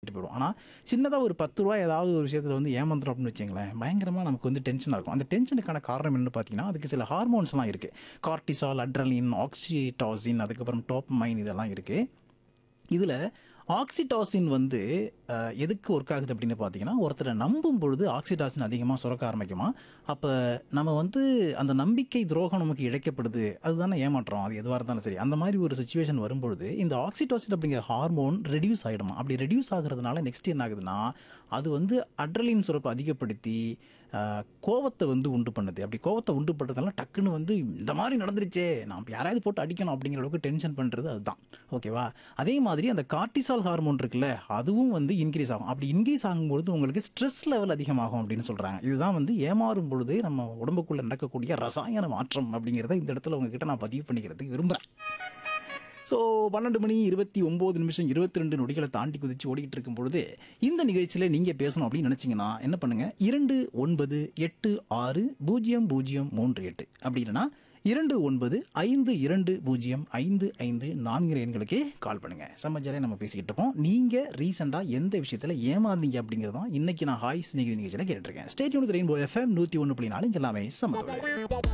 பண்ணிட்டு போயிடும் ஆனால் சின்னதாக ஒரு பத்து ரூபா ஏதாவது ஒரு விஷயத்தில் வந்து ஏமாந்துடும் அப்படின்னு வச்சுங்களேன் பயங்கரமாக நமக்கு வந்து டென்ஷனாக இருக்கும் அந்த டென்ஷனுக்கான காரணம் என்னன்னு பார்த்தீங்கன்னா அதுக்கு சில ஹார்மோன்ஸ்லாம் இருக்குது கார்டிசால் அட்ரலின் ஆக்சிடாசின் அதுக்கப்புறம் டோப்மைன் இதெல்லாம் இருக்குது இதில் ஆக்சிடாசின் வந்து அஹ், எதுக்கு ஒர்க் ஆகுது அப்படின்னு பார்த்தீங்கன்னா ஒருத்தரை நம்பும் பொழுது ஆக்சிடாசின் அதிகமாக சுரக்க ஆரம்பிக்குமா அப்போ நம்ம வந்து அந்த நம்பிக்கை துரோகம் நமக்கு இழைக்கப்படுது அதுதானே ஏமாற்றம் அது எதுவாக இருந்தாலும் சரி அந்த மாதிரி ஒரு சுச்சுவேஷன் வரும்பொழுது இந்த ஆக்சிடாசின் அப்படிங்கிற ஹார்மோன் ரெடியூஸ் ஆகிடுமா அப்படி ரெடியூஸ் ஆகுறதுனால நெக்ஸ்ட் என்ன ஆகுதுன்னா அது வந்து அட்ரலின் சுரப்பை அதிகப்படுத்தி அஹ், கோவத்தை வந்து உண்டு பண்ணுது அப்படி கோவத்தை உண்டு பண்ணுறதுனால டக்குன்னு வந்து இந்த மாதிரி நடந்துருச்சே நாம் யாராவது போட்டு அடிக்கணும் அப்படிங்கிற அளவுக்கு டென்ஷன் பண்ணுறது அதுதான் ஓகேவா அதே மாதிரி அந்த கார்டிசால் ஹார்மோன் இருக்குல்ல அதுவும் வந்து இன்க்ரீஸ் ஆகும் அப்படி இன்க்ரீஸ் ஆகும்பொழுது உங்களுக்கு ஸ்ட்ரெஸ் லெவல் அதிகமாகும் அப்படின்னு சொல்கிறாங்க இதுதான் வந்து ஏமாறும் பொழுது நம்ம உடம்புக்குள்ளே நடக்கக்கூடிய ரசாயன மாற்றம் அப்படிங்கிறத இந்த இடத்துல உங்ககிட்ட நான் பதிவு பண்ணிக்கிறதுக்கு விரும்புகிறேன் ஸோ பன்னெண்டு மணி இருபத்தி ஒம்பது நிமிஷம் இருபத்தி ரெண்டு நொடிகளை தாண்டி குதிச்சு ஓடிக்கிட்டு இருக்கும் பொழுது இந்த நிகழ்ச்சியில் நீங்கள் பேசணும் அப்படின்னு நினச்சிங்கன்னா என்ன பண்ணுங்கள் இரண்டு ஒன்பது எட்டு ஆறு பூஜ்ஜியம் பூஜ்ஜியம் மூன்று எட்டு அப்படி இல்லைன்னா இரண்டு ஒன்பது ஐந்து இரண்டு பூஜ்ஜியம் ஐந்து ஐந்து நான்கு எண்களுக்கே கால் பண்ணுங்கள் சமஜாலே நம்ம பேசிக்கிட்டு இருப்போம் நீங்கள் ரீசெண்டாக எந்த விஷயத்தில் ஏமாந்தீங்க அப்படிங்கிறது தான் இன்றைக்கி நான் ஹாய் ஸ்நேகிதி நிகழ்ச்சியில் கேட்டிருக்கேன் ஸ்டேட் யூனிட் ரெயின்போ எஃப்எம் நூற்றி ஒன்று புள்ளி நாலு இங்க எல்லாமே சமத்தோடு